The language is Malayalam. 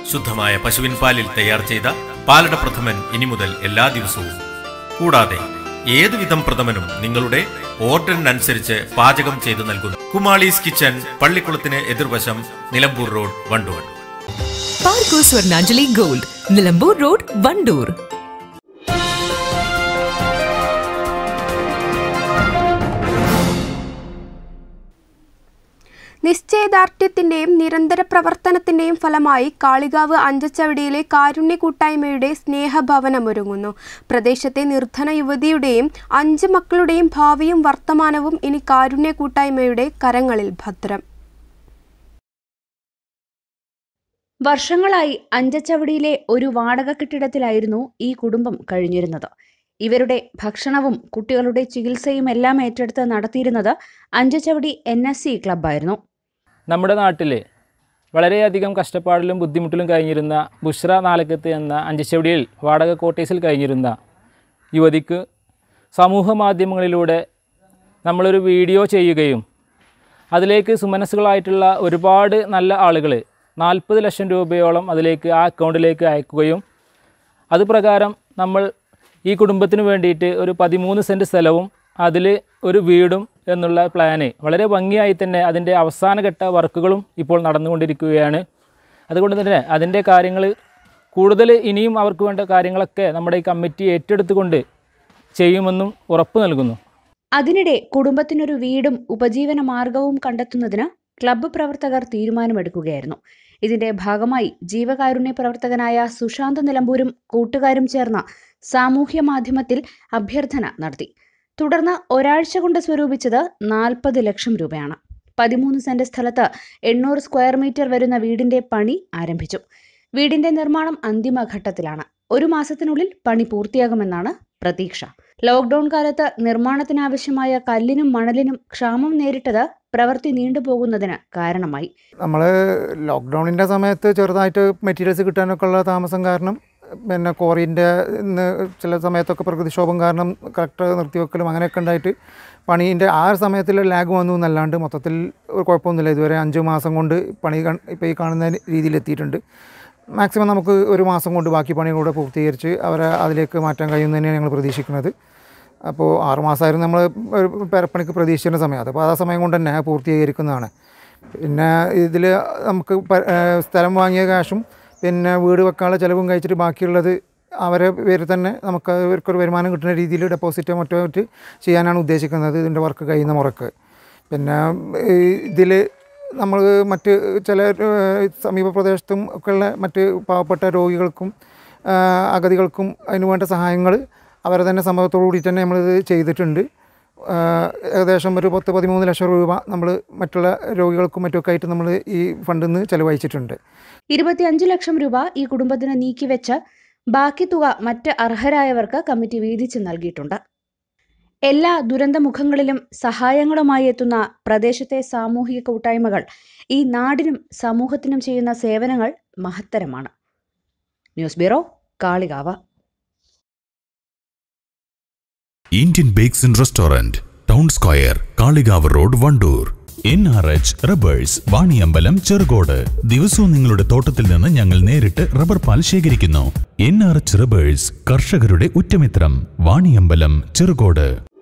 ശുദ്ധമായ പശുവിൻ പാലിൽ തയ്യാർ ചെയ്ത പാലട പ്രഥമൻ ഇനി മുതൽ എല്ലാ ദിവസവും കൂടാതെ ഏതുവിധം പ്രഥമനും നിങ്ങളുടെ ഓർഡറിനനുസരിച്ച് പാചകം ചെയ്തു നൽകുന്നു കുമാളീസ് കിച്ചൺ പള്ളിക്കുളത്തിന് എതിർവശം നിലമ്പൂർ റോഡ് വണ്ടൂർ പാർക്കോ സ്വർണാഞ്ജലി ഗോൾഡ് നിലമ്പൂർ റോഡ് വണ്ടൂർ നിശ്ചയദാർഢ്യത്തിന്റെയും നിരന്തര പ്രവർത്തനത്തിന്റെയും ഫലമായി കാളികാവ് അഞ്ചച്ചവടിയിലെ കാരുണ്യ കൂട്ടായ്മയുടെ സ്നേഹഭവനമൊരുങ്ങുന്നു പ്രദേശത്തെ നിർധന യുവതിയുടെയും അഞ്ച് മക്കളുടെയും ഭാവിയും വർത്തമാനവും ഇനി കാരുണ്യ കൂട്ടായ്മയുടെ കരങ്ങളിൽ ഭദ്രം വർഷങ്ങളായി അഞ്ചച്ചവടിയിലെ ഒരു വാടക കെട്ടിടത്തിലായിരുന്നു ഈ കുടുംബം കഴിഞ്ഞിരുന്നത് ഇവരുടെ ഭക്ഷണവും കുട്ടികളുടെ ചികിത്സയും എല്ലാം ഏറ്റെടുത്ത് നടത്തിയിരുന്നത് അഞ്ചച്ചവടി എൻ എസ് സി ക്ലബ്ബായിരുന്നു നമ്മുടെ നാട്ടിൽ വളരെയധികം കഷ്ടപ്പാടിലും ബുദ്ധിമുട്ടിലും കഴിഞ്ഞിരുന്ന ബുഷ്ര നാലക്കത്ത് എന്ന അഞ്ചച്ചവടിയിൽ വാടക കോട്ടേഴ്സിൽ കഴിഞ്ഞിരുന്ന യുവതിക്ക് സമൂഹ മാധ്യമങ്ങളിലൂടെ നമ്മളൊരു വീഡിയോ ചെയ്യുകയും അതിലേക്ക് സുമനസ്സുകളായിട്ടുള്ള ഒരുപാട് നല്ല ആളുകൾ നാൽപ്പത് ലക്ഷം രൂപയോളം അതിലേക്ക് ആ അക്കൗണ്ടിലേക്ക് അയക്കുകയും അത് പ്രകാരം നമ്മൾ ഈ കുടുംബത്തിന് വേണ്ടിയിട്ട് ഒരു പതിമൂന്ന് സെൻറ്റ് സ്ഥലവും അതിൽ ഒരു വീടും എന്നുള്ള പ്ലാന് വളരെ ഭംഗിയായി തന്നെ അതിൻ്റെ അവസാനഘട്ട വർക്കുകളും ഇപ്പോൾ നടന്നുകൊണ്ടിരിക്കുകയാണ് അതുകൊണ്ട് തന്നെ അതിൻ്റെ കാര്യങ്ങൾ കൂടുതൽ ഇനിയും അവർക്ക് വേണ്ട കാര്യങ്ങളൊക്കെ നമ്മുടെ ഈ കമ്മിറ്റി ഏറ്റെടുത്തുകൊണ്ട് ചെയ്യുമെന്നും ഉറപ്പ് നൽകുന്നു അതിനിടെ കുടുംബത്തിനൊരു വീടും ഉപജീവന മാർഗവും കണ്ടെത്തുന്നതിന് ക്ലബ്ബ് പ്രവർത്തകർ തീരുമാനമെടുക്കുകയായിരുന്നു ഇതിന്റെ ഭാഗമായി ജീവകാരുണ്യ പ്രവർത്തകനായ സുശാന്ത് നിലമ്പൂരും കൂട്ടുകാരും ചേർന്ന സാമൂഹ്യ മാധ്യമത്തിൽ അഭ്യർത്ഥന നടത്തി തുടർന്ന് ഒരാഴ്ച കൊണ്ട് സ്വരൂപിച്ചത് നാൽപ്പത് ലക്ഷം രൂപയാണ് പതിമൂന്ന് സെന്റ് സ്ഥലത്ത് എണ്ണൂറ് സ്ക്വയർ മീറ്റർ വരുന്ന വീടിന്റെ പണി ആരംഭിച്ചു വീടിന്റെ നിർമ്മാണം അന്തിമഘട്ടത്തിലാണ് ഒരു മാസത്തിനുള്ളിൽ പണി പൂർത്തിയാകുമെന്നാണ് പ്രതീക്ഷ ലോക്ക്ഡൌൺ കാലത്ത് നിർമ്മാണത്തിനാവശ്യമായ കല്ലിനും മണലിനും ക്ഷാമം നേരിട്ടത് പ്രവൃത്തി നീണ്ടുപോകുന്നതിന് കാരണമായി നമ്മൾ ലോക്ക്ഡൗണിൻ്റെ സമയത്ത് ചെറുതായിട്ട് മെറ്റീരിയൽസ് കിട്ടാനൊക്കെ ഉള്ള താമസം കാരണം പിന്നെ കോറിൻ്റെ ഇന്ന് ചില സമയത്തൊക്കെ പ്രകൃതിക്ഷോഭം കാരണം കറക്റ്റ് നിർത്തിവെക്കലും അങ്ങനെയൊക്കെ ഉണ്ടായിട്ട് പണീൻ്റെ ആ ഒരു സമയത്തിൽ ലാഗ് വന്നു എന്നല്ലാണ്ട് മൊത്തത്തിൽ ഒരു കുഴപ്പമൊന്നുമില്ല ഇതുവരെ അഞ്ച് മാസം കൊണ്ട് പണി ഇപ്പോൾ ഈ കാണുന്ന രീതിയിൽ എത്തിയിട്ടുണ്ട് മാക്സിമം നമുക്ക് ഒരു മാസം കൊണ്ട് ബാക്കി പണി കൂടെ പൂർത്തീകരിച്ച് അവരെ അതിലേക്ക് മാറ്റാൻ കഴിയുമെന്ന് തന്നെയാണ് ഞങ്ങൾ പ്രതീക്ഷിക്കുന്നത് അപ്പോൾ ആറ് മാസമായിരുന്നു നമ്മൾ ഒരു പെരപ്പണിക്ക് പ്രതീക്ഷിക്കുന്ന സമയം അതിപ്പോൾ ആ സമയം കൊണ്ട് തന്നെ പൂർത്തീകരിക്കുന്നതാണ് പിന്നെ ഇതിൽ നമുക്ക് പ- ഏഹ് സ്ഥലം വാങ്ങിയ കാശും പിന്നെ വീട് വെക്കാനുള്ള ചിലവും കഴിച്ചിട്ട് ബാക്കിയുള്ളത് അവരെ പേരിൽ തന്നെ നമുക്ക് ഇവർക്കൊരു വരുമാനം കിട്ടുന്ന രീതിയിൽ ഡെപ്പോസിറ്റോ മറ്റോ ആയിട്ട് ചെയ്യാനാണ് ഉദ്ദേശിക്കുന്നത് ഇതിൻ്റെ വർക്ക് കഴിയുന്ന മുറക്ക് പിന്നെ ഇതിൽ നമ്മൾ മറ്റ് ചില ഏഹ് സമീപ പ്രദേശത്തും ഒക്കെയുള്ള മറ്റ് പാവപ്പെട്ട രോഗികൾക്കും ആഹ് അഗതികൾക്കും അതിന് വേണ്ട സഹായങ്ങൾ അവരെ തന്നെ സമ്മതത്തോടു കൂടി തന്നെ നമ്മളിത് ചെയ്തിട്ടുണ്ട് ആഹ് ഏകദേശം ഒരു പത്ത് പതിമൂന്ന് ലക്ഷം രൂപ നമ്മൾ മറ്റുള്ള രോഗികൾക്കും മറ്റുമൊക്കെ ആയിട്ട് നമ്മൾ ഈ ഫണ്ടിൽ നിന്ന് ചെലവഴിച്ചിട്ടുണ്ട് ഇരുപത്തിയഞ്ച് ലക്ഷം രൂപ ഈ കുടുംബത്തിന് നീക്കിവെച്ച് ബാക്കി തുക മറ്റ് അർഹരായവർക്ക് കമ്മിറ്റി വീതിച്ച് നൽകിയിട്ടുണ്ട് എല്ലാ ദുരന്തമുഖങ്ങളിലും സഹായങ്ങളുമായി എത്തുന്ന പ്രദേശത്തെ സാമൂഹിക കൂട്ടായ്മകൾ ഈ നാടിനും സമൂഹത്തിനും ചെയ്യുന്ന സേവനങ്ങൾ മഹത്തരമാണ് news bureau Kalikavu Indian bakes and restaurant town square Kalikavu road Wandoor N R H rubbers Vaniyambalam Cherukode ദിവസവും നിങ്ങളുടെ തോട്ടത്തിൽ നിന്ന് ഞങ്ങൾ നേരിട്ട് റബ്ബർ പാൽ ശേഖരിക്കുന്നു എൻ ആർ എച്ച് റബ്ബേഴ്സ് കർഷകരുടെ ഉറ്റമിത്രം വാണിയമ്പലം ചെറുകോട്